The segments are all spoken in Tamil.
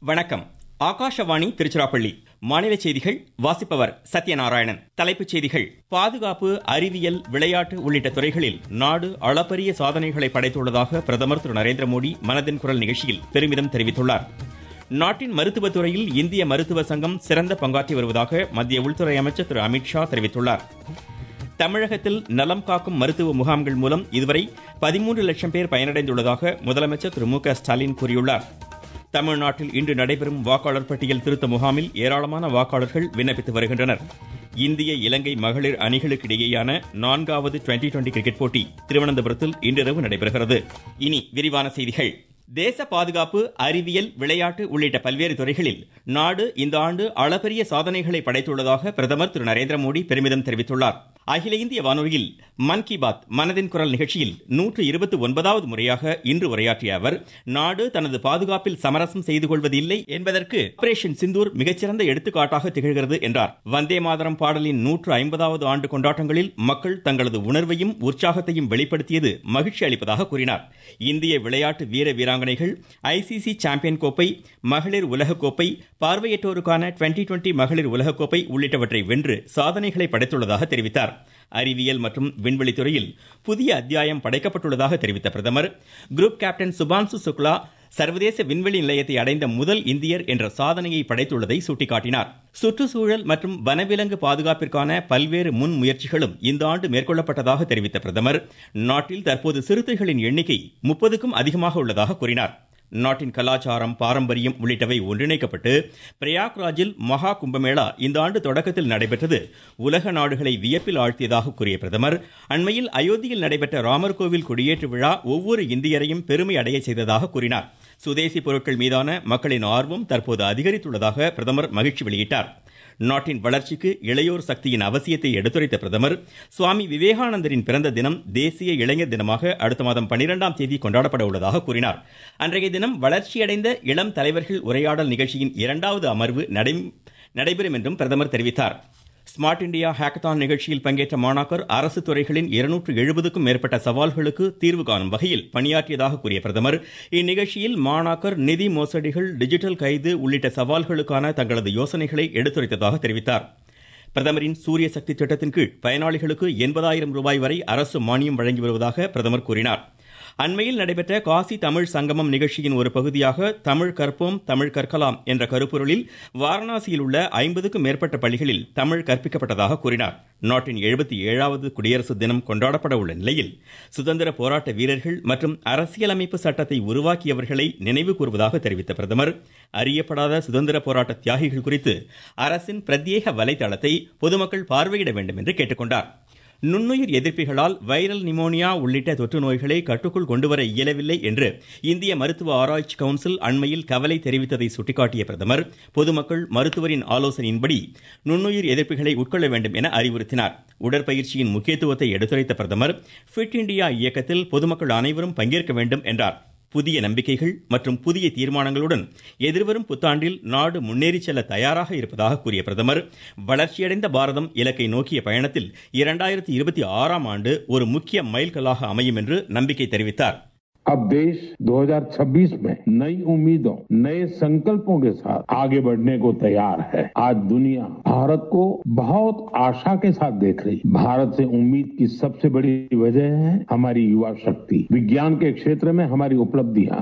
வணக்கம் ஆகாஷவாணி திருச்சிராப்பள்ளி மாநில செய்திகள் வாசிப்பவர் சத்யநாராயணன் தலைப்புச் செய்திகள் பாதுகாப்பு அறிவியல் விளையாட்டு உள்ளிட்ட துறைகளில் நாடு அளப்பரிய சாதனைகளை படைத்துள்ளதாக பிரதமர் திரு நரேந்திர மோடி மனதின் குரல் நிகழ்ச்சியில் பெருமிதம் தெரிவித்துள்ளார் நாட்டின் மருத்துவத் துறையில் இந்திய மருத்துவ சங்கம் சிறந்த பங்காற்றி வருவதாக மத்திய உள்துறை அமைச்சர் திரு அமித்ஷா தெரிவித்துள்ளார் தமிழகத்தில் நலம் காக்கும் மருத்துவ முகாம்கள் மூலம் இதுவரை பதிமூன்று லட்சம் பேர் பயனடைந்துள்ளதாக முதலமைச்சர் திரு மு க ஸ்டாலின் கூறியுள்ளார் தமிழ்நாட்டில் இன்று நடைபெறும் வாக்காளர் பட்டியல் திருத்த முகாமில் ஏராளமான வாக்காளர்கள் விண்ணப்பித்து வருகின்றனர் இந்திய இலங்கை மகளிர் அணிகளுக்கு இடையேயான நான்காவது டுவெண்டி டுவெண்டி கிரிக்கெட் போட்டி திருவனந்தபுரத்தில் இன்றிரவு நடைபெறுகிறது இனி விரிவான செய்திகள் தேச பாதுகாப்பு அறிவியல் விளையாட்டு உள்ளிட்ட பல்வேறு துறைகளில் நாடு இந்த ஆண்டு அளப்பரிய சாதனைகளை படைத்துள்ளதாக பிரதமர் திரு நரேந்திர மோடி பெருமிதம் தெரிவித்துள்ளார் அகில இந்திய வானொலியில் மன் கி பாத் மனதின் குரல் நிகழ்ச்சியில் நூற்று இருபத்தி ஒன்பதாவது முறையாக இன்று உரையாற்றிய அவர் நாடு தனது பாதுகாப்பில் சமரசம் செய்து கொள்வது இல்லை என்பதற்கு ஆபரேஷன் சிந்தூர் மிகச்சிறந்த எடுத்துக்காட்டாக திகழ்கிறது என்றார் வந்தே மாதரம் பாடலின் நூற்று ஐம்பதாவது ஆண்டு கொண்டாட்டங்களில் மக்கள் தங்களது உணர்வையும் உற்சாகத்தையும் வெளிப்படுத்தியது மகிழ்ச்சி அளிப்பதாக கூறினார் இந்திய விளையாட்டு வீர வீராங்கனைகள் ஐசிசி சாம்பியன் கோப்பை மகளிர் உலகக்கோப்பை பார்வையற்றோருக்கான டுவெண்டி டுவெண்டி மகளிர் உலகக்கோப்பை உள்ளிட்டவற்றை வென்று சாதனைகளை படைத்துள்ளதாக தெரிவித்தார் அறிவியல் மற்றும் விண்வெளி துறையில் புதிய அத்தியாயம் படைக்கப்பட்டுள்ளதாக தெரிவித்த பிரதமர் குரூப் கேப்டன் சுபான்சு சுக்லா சர்வதேச விண்வெளி நிலையத்தை அடைந்த முதல் இந்தியர் என்ற சாதனையை படைத்துள்ளதை சுட்டிக்காட்டினார் சுற்றுச்சூழல் மற்றும் வனவிலங்கு பாதுகாப்பிற்கான பல்வேறு முன் முயற்சிகளும் இந்த ஆண்டு மேற்கொள்ளப்பட்டதாக தெரிவித்த பிரதமர் நாட்டில் தற்போது சிறுத்தைகளின் எண்ணிக்கை முப்பதுக்கும் அதிகமாக உள்ளதாக கூறினார் நாட்டின் கலாச்சாரம் பாரம்பரியம் உள்ளிட்டவை ஒன்றிணைக்கப்பட்டு பிரயாக்ராஜில் மகா கும்பமேளா இந்த ஆண்டு தொடக்கத்தில் நடைபெற்றது உலக நாடுகளை வியப்பில் ஆழ்த்தியதாக கூறிய பிரதமர் அண்மையில் அயோத்தியில் நடைபெற்ற ராமர் கோவில் கொடியேற்று விழா ஒவ்வொரு இந்தியரையும் பெருமை அடைய செய்ததாக கூறினார் சுதேசி பொருட்கள் மீதான மக்களின் ஆர்வம் தற்போது அதிகரித்துள்ளதாக பிரதமர் மகிழ்ச்சி வெளியிட்டார் நாட்டின் வளர்ச்சிக்கு இளையோர் சக்தியின் அவசியத்தை எடுத்துரைத்த பிரதமர் சுவாமி விவேகானந்தரின் பிறந்த தினம் தேசிய இளைஞர் தினமாக அடுத்த மாதம் பனிரெண்டாம் தேதி கொண்டாடப்பட உள்ளதாக கூறினார் அன்றைய தினம் வளர்ச்சியடைந்த இளம் தலைவர்கள் உரையாடல் நிகழ்ச்சியின் இரண்டாவது அமர்வு நடைபெறும் என்றும் பிரதமர் தெரிவித்தார் ஸ்மார்ட் இந்தியா ஹேக்கத்தான் நிகழ்ச்சியில் பங்கேற்ற மாணாக்கர் அரசு துறைகளின் இருநூற்று எழுபதுக்கும் மேற்பட்ட சவால்களுக்கு தீர்வு காணும் வகையில் பணியாற்றியதாக கூறிய பிரதமர் இந்நிகழ்ச்சியில் மாணாக்கர் நிதி மோசடிகள் டிஜிட்டல் கைது உள்ளிட்ட சவால்களுக்கான தங்களது யோசனைகளை எடுத்துரைத்ததாக தெரிவித்தார் பிரதமரின் சூரிய சக்தி திட்டத்தின் கீழ் பயனாளிகளுக்கு எண்பதாயிரம் ரூபாய் வரை அரசு மானியம் வழங்கி வருவதாக பிரதமர் கூறினார் அண்மையில் நடைபெற்ற காசி தமிழ் சங்கமம் நிகழ்ச்சியின் ஒரு பகுதியாக தமிழ் கற்போம் தமிழ் கற்கலாம் என்ற கருப்பொருளில் வாரணாசியில் உள்ள ஐம்பதுக்கும் மேற்பட்ட பள்ளிகளில் தமிழ் கற்பிக்கப்பட்டதாக கூறினார் நாட்டின் எழுபத்தி ஏழாவது குடியரசு தினம் கொண்டாடப்பட உள்ள நிலையில் சுதந்திர போராட்ட வீரர்கள் மற்றும் அரசியலமைப்பு சட்டத்தை உருவாக்கியவர்களை நினைவு கூறுவதாக தெரிவித்த பிரதமர் அறியப்படாத சுதந்திர போராட்ட தியாகிகள் குறித்து அரசின் பிரத்யேக வலைதளத்தை பொதுமக்கள் பார்வையிட வேண்டும் என்று கேட்டுக்கொண்டார் நுண்ணுயிர் எதிர்ப்பிகளால் வைரல் நிமோனியா உள்ளிட்ட தொற்று நோய்களை கட்டுக்குள் கொண்டுவர இயலவில்லை என்று இந்திய மருத்துவ ஆராய்ச்சி கவுன்சில் அண்மையில் கவலை தெரிவித்ததை சுட்டிக்காட்டிய பிரதமர் பொதுமக்கள் மருத்துவரின் ஆலோசனையின்படி நுண்ணுயிர் எதிர்ப்பிகளை உட்கொள்ள வேண்டும் என அறிவுறுத்தினார் உடற்பயிற்சியின் முக்கியத்துவத்தை எடுத்துரைத்த பிரதமர் ஃபிட் இண்டியா இயக்கத்தில் பொதுமக்கள் அனைவரும் பங்கேற்க வேண்டும் என்றார் புதிய நம்பிக்கைகள் மற்றும் புதிய தீர்மானங்களுடன் எதிர்வரும் புத்தாண்டில் நாடு முன்னேறி செல்ல தயாராக இருப்பதாக கூறிய பிரதமர் வளர்ச்சியடைந்த பாரதம் இலக்கை நோக்கிய பயணத்தில் இரண்டாயிரத்தி இருபத்தி ஆறாம் ஆண்டு ஒரு முக்கிய மைல்கல்லாக அமையும் என்று நம்பிக்கை தெரிவித்தார் अब देश 2026 में नई उम्मीदों नए संकल्पों के साथ आगे बढ़ने को तैयार है आज दुनिया भारत को बहुत आशा के साथ देख रही भारत से उम्मीद की सबसे बड़ी वजह है हमारी युवा शक्ति विज्ञान के क्षेत्र में हमारी उपलब्धियां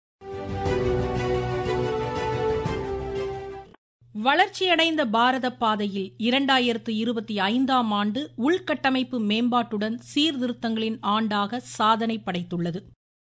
வளர்ச்சியடைந்த பாரத பாதையில் இரண்டாயிரத்து இருபத்தி ஐந்தாம் ஆண்டு உள்கட்டமைப்பு மேம்பாட்டுடன் சீர்திருத்தங்களின் ஆண்டாக சாதனை படைத்துள்ளது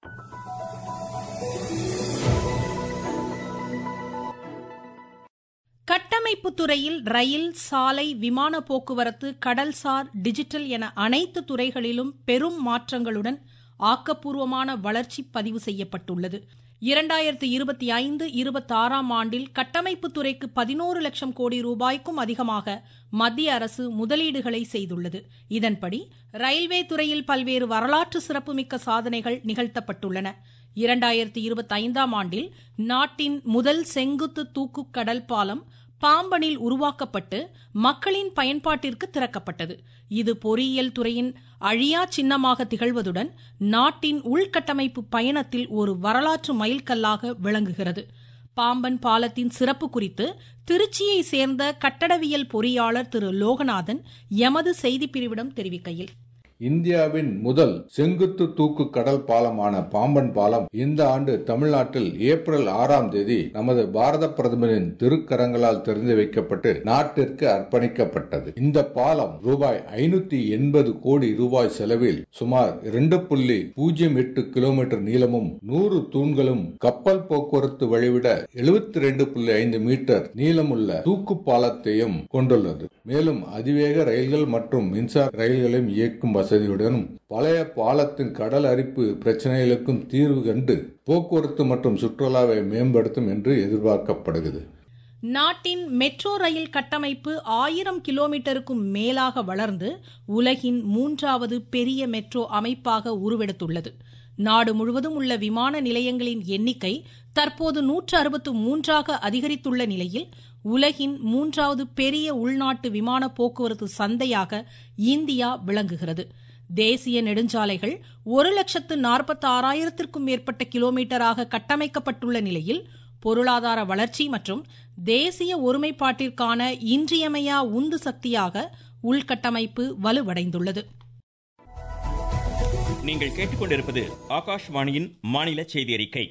கட்டமைப்பு துறையில் ரயில் சாலை விமான போக்குவரத்து கடல்சார் டிஜிட்டல் என அனைத்து துறைகளிலும் பெரும் மாற்றங்களுடன் ஆக்கப்பூர்வமான வளர்ச்சி பதிவு செய்யப்பட்டுள்ளது இரண்டாயிரத்து இருபத்தி ஐந்து இருபத்தாறாம் ஆண்டில் கட்டமைப்பு துறைக்கு பதினோரு லட்சம் கோடி ரூபாய்க்கும் அதிகமாக மத்திய அரசு முதலீடுகளை செய்துள்ளது இதன்படி ரயில்வே துறையில் பல்வேறு வரலாற்று சிறப்புமிக்க சாதனைகள் நிகழ்த்தப்பட்டுள்ளன இரண்டாயிரத்து இருபத்தி ஐந்தாம் ஆண்டில் நாட்டின் முதல் செங்குத்து தூக்கு கடல் பாலம் பாம்பனில் உருவாக்கப்பட்டு மக்களின் பயன்பாட்டிற்கு திறக்கப்பட்டது இது பொறியியல் துறையின் அழியா சின்னமாக திகழ்வதுடன் நாட்டின் உள்கட்டமைப்பு பயணத்தில் ஒரு வரலாற்று மைல்கல்லாக விளங்குகிறது பாம்பன் பாலத்தின் சிறப்பு குறித்து திருச்சியை சேர்ந்த கட்டடவியல் பொறியாளர் திரு லோகநாதன் எமது செய்திப்பிரிவிடம் தெரிவிக்கையில் இந்தியாவின் முதல் செங்குத்து தூக்கு கடல் பாலமான பாம்பன் பாலம் இந்த ஆண்டு தமிழ்நாட்டில் ஏப்ரல் ஆறாம் தேதி நமது பாரத பிரதமரின் திருக்கரங்களால் திறந்து வைக்கப்பட்டு நாட்டிற்கு அர்ப்பணிக்கப்பட்டது இந்த பாலம் ரூபாய் ஐநூத்தி எண்பது கோடி ரூபாய் செலவில் சுமார் இரண்டு புள்ளி பூஜ்ஜியம் எட்டு கிலோமீட்டர் நீளமும் நூறு தூண்களும் கப்பல் போக்குவரத்து வழிவிட எழுபத்தி ரெண்டு புள்ளி ஐந்து மீட்டர் நீளமுள்ள தூக்கு பாலத்தையும் கொண்டுள்ளது மேலும் அதிவேக ரயில்கள் மற்றும் மின்சார ரயில்களையும் இயக்கும் வசதியுடனும் பழைய பாலத்தின் கடல் அரிப்பு பிரச்சனைகளுக்கும் தீர்வு கண்டு போக்குவரத்து மற்றும் சுற்றுலாவை மேம்படுத்தும் என்று எதிர்பார்க்கப்படுகிறது நாட்டின் மெட்ரோ ரயில் கட்டமைப்பு ஆயிரம் கிலோமீட்டருக்கும் மேலாக வளர்ந்து உலகின் மூன்றாவது பெரிய மெட்ரோ அமைப்பாக உருவெடுத்துள்ளது நாடு முழுவதும் உள்ள விமான நிலையங்களின் எண்ணிக்கை தற்போது நூற்று அறுபத்து மூன்றாக அதிகரித்துள்ள நிலையில் உலகின் மூன்றாவது பெரிய உள்நாட்டு விமான போக்குவரத்து சந்தையாக இந்தியா விளங்குகிறது தேசிய நெடுஞ்சாலைகள் ஒரு லட்சத்து நாற்பத்தி ஆறாயிரத்திற்கும் மேற்பட்ட கிலோமீட்டராக கட்டமைக்கப்பட்டுள்ள நிலையில் பொருளாதார வளர்ச்சி மற்றும் தேசிய ஒருமைப்பாட்டிற்கான இன்றியமையா உந்து சக்தியாக உள்கட்டமைப்பு வலுவடைந்துள்ளது நீங்கள் கேட்டுக்கொண்டிருப்பது ஆகாஷ்வாணியின் மாநில செய்தி அறிக்கை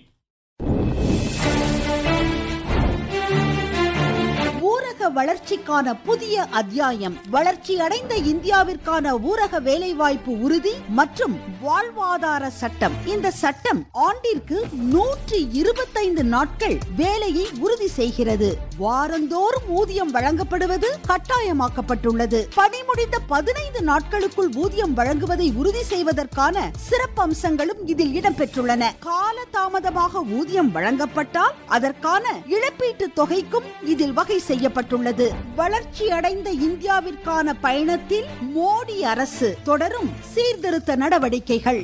ஊரக வளர்ச்சிக்கான புதிய அத்தியாயம் வளர்ச்சி அடைந்த இந்தியாவிற்கான ஊரக வேலைவாய்ப்பு உறுதி மற்றும் வாழ்வாதார சட்டம் இந்த சட்டம் ஆண்டிற்கு நூற்றி இருபத்தைந்து நாட்கள் வேலையை உறுதி செய்கிறது வாரந்தோறும் ஊதியம் வழங்கப்படுவது கட்டாயமாக்கப்பட்டுள்ளது பணி முடிந்த பதினைந்து நாட்களுக்குள் ஊதியம் வழங்குவதை உறுதி செய்வதற்கான சிறப்பு அம்சங்களும் இதில் இடம்பெற்றுள்ளன கால தாமதமாக ஊதியம் வழங்கப்பட்டால் அதற்கான இழப்பீட்டு தொகைக்கும் இதில் வகை செய்யப்பட்டுள்ளது வளர்ச்சி அடைந்த இந்தியாவிற்கான பயணத்தில் மோடி அரசு தொடரும் சீர்திருத்த நடவடிக்கைகள்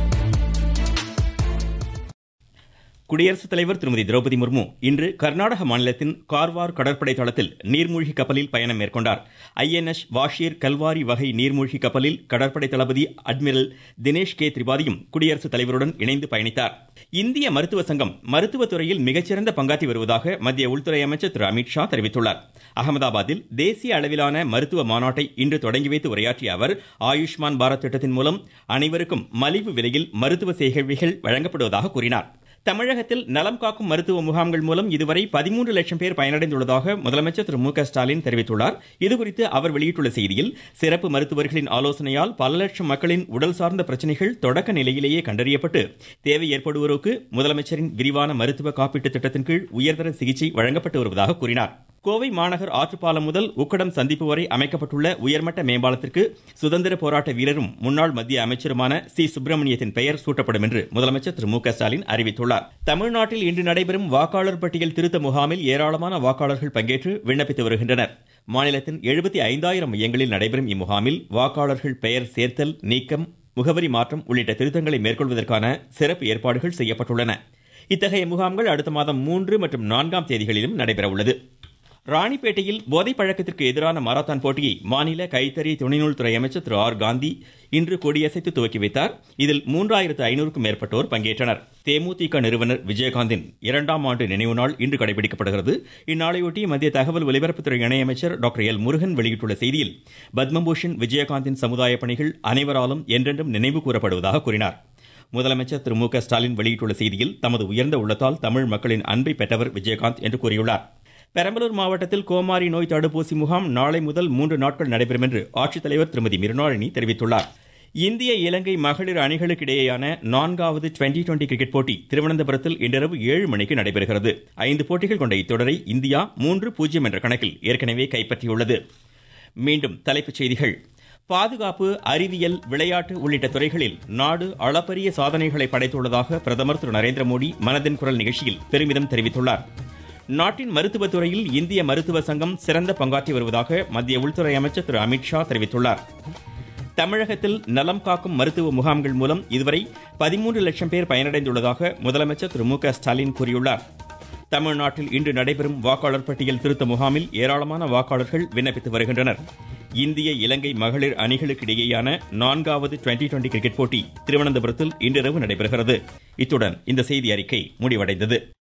குடியரசுத் தலைவர் திருமதி திரௌபதி முர்மு இன்று கர்நாடக மாநிலத்தின் கார்வார் கடற்படை தளத்தில் நீர்மூழ்கி கப்பலில் பயணம் மேற்கொண்டார் ஐஎன்எஸ் வாஷீர் கல்வாரி வகை நீர்மூழ்கி கப்பலில் கடற்படை தளபதி அட்மிரல் தினேஷ் கே திரிபாதியும் குடியரசுத் தலைவருடன் இணைந்து பயணித்தார் இந்திய மருத்துவ சங்கம் மருத்துவத் துறையில் மிகச்சிறந்த பங்காற்றி வருவதாக மத்திய உள்துறை அமைச்சர் திரு அமித்ஷா தெரிவித்துள்ளார் அகமதாபாத்தில் தேசிய அளவிலான மருத்துவ மாநாட்டை இன்று தொடங்கி வைத்து உரையாற்றிய அவர் ஆயுஷ்மான் பாரத் திட்டத்தின் மூலம் அனைவருக்கும் மலிவு விலையில் மருத்துவ சேவைகள் வழங்கப்படுவதாக கூறினார் தமிழகத்தில் நலம் காக்கும் மருத்துவ முகாம்கள் மூலம் இதுவரை பதிமூன்று லட்சம் பேர் பயனடைந்துள்ளதாக முதலமைச்சர் திரு மு க ஸ்டாலின் தெரிவித்துள்ளார் இதுகுறித்து அவர் வெளியிட்டுள்ள செய்தியில் சிறப்பு மருத்துவர்களின் ஆலோசனையால் பல லட்சம் மக்களின் உடல் சார்ந்த பிரச்சனைகள் தொடக்க நிலையிலேயே கண்டறியப்பட்டு தேவை ஏற்படுவோருக்கு முதலமைச்சரின் விரிவான மருத்துவ காப்பீட்டு திட்டத்தின் கீழ் உயர்தர சிகிச்சை வழங்கப்பட்டு வருவதாக கூறினார் கோவை மாநகர் ஆற்றுப்பாலம் முதல் உக்கடம் சந்திப்பு வரை அமைக்கப்பட்டுள்ள உயர்மட்ட மேம்பாலத்திற்கு சுதந்திர போராட்ட வீரரும் முன்னாள் மத்திய அமைச்சருமான சி சுப்பிரமணியத்தின் பெயர் சூட்டப்படும் என்று முதலமைச்சர் திரு மு க ஸ்டாலின் அறிவித்துள்ளார் தமிழ்நாட்டில் இன்று நடைபெறும் வாக்காளர் பட்டியல் திருத்த முகாமில் ஏராளமான வாக்காளர்கள் பங்கேற்று விண்ணப்பித்து வருகின்றனர் மாநிலத்தின் எழுபத்தி ஐந்தாயிரம் மையங்களில் நடைபெறும் இம்முகாமில் வாக்காளர்கள் பெயர் சேர்த்தல் நீக்கம் முகவரி மாற்றம் உள்ளிட்ட திருத்தங்களை மேற்கொள்வதற்கான சிறப்பு ஏற்பாடுகள் செய்யப்பட்டுள்ளன இத்தகைய முகாம்கள் அடுத்த மாதம் மூன்று மற்றும் நான்காம் தேதிகளிலும் நடைபெற உள்ளது ராணிப்பேட்டையில் போதைப் பழக்கத்திற்கு எதிரான மாரத்தான் போட்டியை மாநில கைத்தறி துணைநூல் துறை அமைச்சர் திரு ஆர் காந்தி இன்று கொடியசைத்து துவக்கி வைத்தார் இதில் மூன்றாயிரத்து ஐநூறுக்கும் மேற்பட்டோர் பங்கேற்றனர் தேமுதிக நிறுவனர் விஜயகாந்தின் இரண்டாம் ஆண்டு நினைவு நாள் இன்று கடைபிடிக்கப்படுகிறது இந்நாளையொட்டி மத்திய தகவல் ஒலிபரப்புத்துறை இணையமைச்சர் டாக்டர் எல் முருகன் வெளியிட்டுள்ள செய்தியில் பத்மபூஷன் விஜயகாந்தின் சமுதாய பணிகள் அனைவராலும் என்றென்றும் நினைவு கூறப்படுவதாக கூறினார் முதலமைச்சர் திரு மு க ஸ்டாலின் வெளியிட்டுள்ள செய்தியில் தமது உயர்ந்த உள்ளத்தால் தமிழ் மக்களின் அன்பை பெற்றவர் விஜயகாந்த் என்று கூறியுள்ளார் பெரம்பலூர் மாவட்டத்தில் கோமாரி நோய் தடுப்பூசி முகாம் நாளை முதல் மூன்று நாட்கள் நடைபெறும் என்று ஆட்சித்தலைவர் திருமதி மிருணாளினி தெரிவித்துள்ளார் இந்திய இலங்கை மகளிர் அணிகளுக்கிடையேயான நான்காவது டுவெண்டி டுவெண்டி கிரிக்கெட் போட்டி திருவனந்தபுரத்தில் இன்றிரவு ஏழு மணிக்கு நடைபெறுகிறது ஐந்து போட்டிகள் கொண்ட இத்தொடரை இந்தியா மூன்று பூஜ்ஜியம் என்ற கணக்கில் ஏற்கனவே கைப்பற்றியுள்ளது மீண்டும் தலைப்புச் செய்திகள் பாதுகாப்பு அறிவியல் விளையாட்டு உள்ளிட்ட துறைகளில் நாடு அளப்பரிய சாதனைகளை படைத்துள்ளதாக பிரதமர் திரு நரேந்திர மோடி மனதின் குரல் நிகழ்ச்சியில் பெருமிதம் தெரிவித்துள்ளார் நாட்டின் மருத்துவத் துறையில் இந்திய மருத்துவ சங்கம் சிறந்த பங்காற்றி வருவதாக மத்திய உள்துறை அமைச்சர் திரு அமித்ஷா தெரிவித்துள்ளார் தமிழகத்தில் நலம் காக்கும் மருத்துவ முகாம்கள் மூலம் இதுவரை பதிமூன்று லட்சம் பேர் பயனடைந்துள்ளதாக முதலமைச்சர் திரு மு க ஸ்டாலின் கூறியுள்ளார் தமிழ்நாட்டில் இன்று நடைபெறும் வாக்காளர் பட்டியல் திருத்த முகாமில் ஏராளமான வாக்காளர்கள் விண்ணப்பித்து வருகின்றனர் இந்திய இலங்கை மகளிர் அணிகளுக்கிடையேயான நான்காவது டுவெண்டி டுவெண்டி கிரிக்கெட் போட்டி திருவனந்தபுரத்தில் இன்றிரவு நடைபெறுகிறது இத்துடன் இந்த செய்தி அறிக்கை முடிவடைந்தது